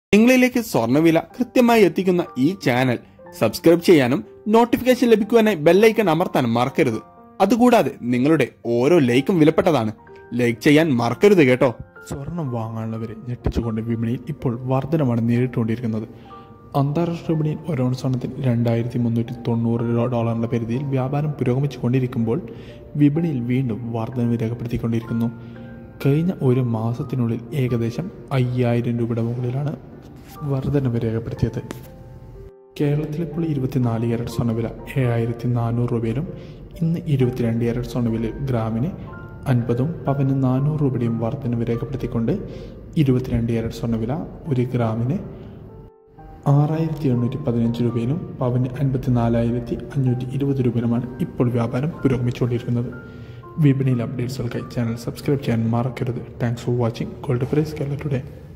നിങ്ങളിലേക്ക് സ്വർണ്ണവില കൃത്യമായി എത്തിക്കുന്ന ഈ ചാനൽ സബ്സ്ക്രൈബ് ചെയ്യാനും നോട്ടിഫിക്കേഷൻ ലഭിക്കുവാനായി ബെല്ലൈക്കൺ അമർത്താൻ മറക്കരുത് അതുകൂടാതെ നിങ്ങളുടെ ഓരോ ലൈക്കും വിലപ്പെട്ടതാണ് ലൈക്ക് ചെയ്യാൻ മറക്കരുത് കേട്ടോ സ്വർണം വാങ്ങാനുള്ളവരെ ഞെട്ടിച്ചുകൊണ്ട് വിപണിയിൽ ഇപ്പോൾ വർധനമാണ് നേരിട്ടുകൊണ്ടിരിക്കുന്നത് അന്താരാഷ്ട്ര വിപണിയിൽ ഒരു ounce സ്വർണ്ണത്തിന് രണ്ടായിരത്തി മുന്നൂറ്റി തൊണ്ണൂറ് ഡോളറിന്റെ പരിധിയിൽ വ്യാപാരം പുരോഗമിച്ചുകൊണ്ടിരിക്കുമ്പോൾ വിപണിയിൽ വീണ്ടും വർധനവ് രേഖപ്പെടുത്തിക്കൊണ്ടിരിക്കുന്നു കഴിഞ്ഞ ഒരു മാസത്തിനുള്ളിൽ ഏകദേശം അയ്യായിരം രൂപയുടെ മുകളിലാണ് വർധനവ് രേഖപ്പെടുത്തിയത് കേരളത്തിൽ ഇപ്പോൾ ഇരുപത്തിനാല് ക്യാരറ്റ് സ്വർണ്ണവില ഏഴായിരത്തി നാനൂറ് രൂപയിലും ഇന്ന് ഇരുപത്തിരണ്ട് ക്യാരറ്റ് സ്വർണ്ണവില ഗ്രാമിന് അൻപതും പവന് നാനൂറ് രൂപയുടെയും വർധനവ് രേഖപ്പെടുത്തിക്കൊണ്ട് ഇരുപത്തിരണ്ട് ക്യാരറ്റ് സ്വർണ്ണവില ഒരു ഗ്രാമിന് ആറായിരത്തി എണ്ണൂറ്റി പതിനഞ്ച് രൂപയിലും പവന് അൻപത്തി നാലായിരത്തി അഞ്ഞൂറ്റി ഇരുപത് രൂപയിലുമാണ് ഇപ്പോൾ വ്യാപാരം പുരോഗമിച്ചുകൊണ്ടിരിക്കുന്നത് വിപണിയിൽ അപ്ഡേറ്റ്സുകൾക്കായി ചാനൽ സബ്സ്ക്രൈബ് ചെയ്യാൻ മറക്കരുത് thanks for watching gold price Kerala today